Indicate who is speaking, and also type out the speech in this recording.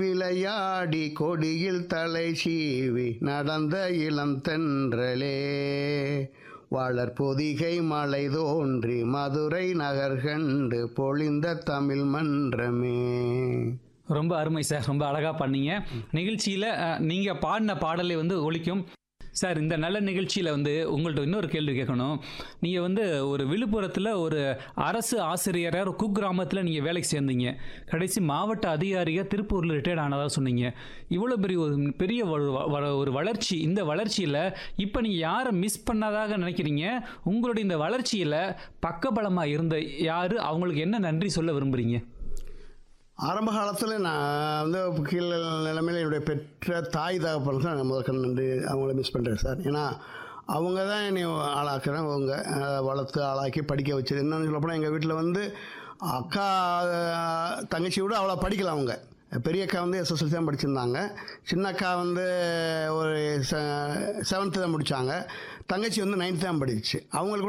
Speaker 1: விளையாடி கொடியில் தலை சீவி நடந்த இளம் தென்றலே வளர் பொதிகை மலை தோன்றி மதுரை நகர் கண்டு பொழிந்த தமிழ் மன்றமே
Speaker 2: ரொம்ப அருமை சார் ரொம்ப அழகாக பண்ணீங்க நிகழ்ச்சியில் நீங்கள் பாடின பாடலை வந்து ஒழிக்கும் சார் இந்த நல்ல நிகழ்ச்சியில் வந்து உங்கள்ட்ட இன்னொரு கேள்வி கேட்கணும் நீங்கள் வந்து ஒரு விழுப்புரத்தில் ஒரு அரசு ஆசிரியராக ஒரு குக்கிராமத்தில் நீங்கள் வேலைக்கு சேர்ந்தீங்க கடைசி மாவட்ட அதிகாரியாக திருப்பூரில் ரிட்டையர்ட் ஆனதாக சொன்னீங்க இவ்வளோ பெரிய ஒரு பெரிய ஒரு வ- வ- ஒரு வளர்ச்சி இந்த வளர்ச்சியில் இப்போ நீங்கள் யாரை மிஸ் பண்ணதாக நினைக்கிறீங்க உங்களுடைய இந்த வளர்ச்சியில் பக்கபலமாக இருந்த யார் அவங்களுக்கு என்ன நன்றி சொல்ல விரும்புகிறீங்க
Speaker 1: ஆரம்ப காலத்தில் நான் வந்து கீழ் நிலைமையில் என்னுடைய பெற்ற தாய் தகப்பன் தான் நான் முதற்க நன்றி அவங்கள மிஸ் பண்ணுறேன் சார் ஏன்னா அவங்க தான் என்னை ஆளாக்குறேன் அவங்க அஹ், வளர்த்து ஆளாக்கி படிக்க வச்சது என்னன்னு சொல்லப்போனால் எங்கள் வீட்டில் வந்து அக்கா அஹ், தங்கச்சி விட அவ்வளோ படிக்கல அவங்க பெரிய அக்கா வந்து எஸ்எஸ்எல்சி தான் படிச்சிருந்தாங்க சின்ன அக்கா வந்து ஒரு செவன்த்து தான் முடித்தாங்க தங்கச்சி வந்து நைன்த்து தான் படிச்சு அவங்களுக்கு கூட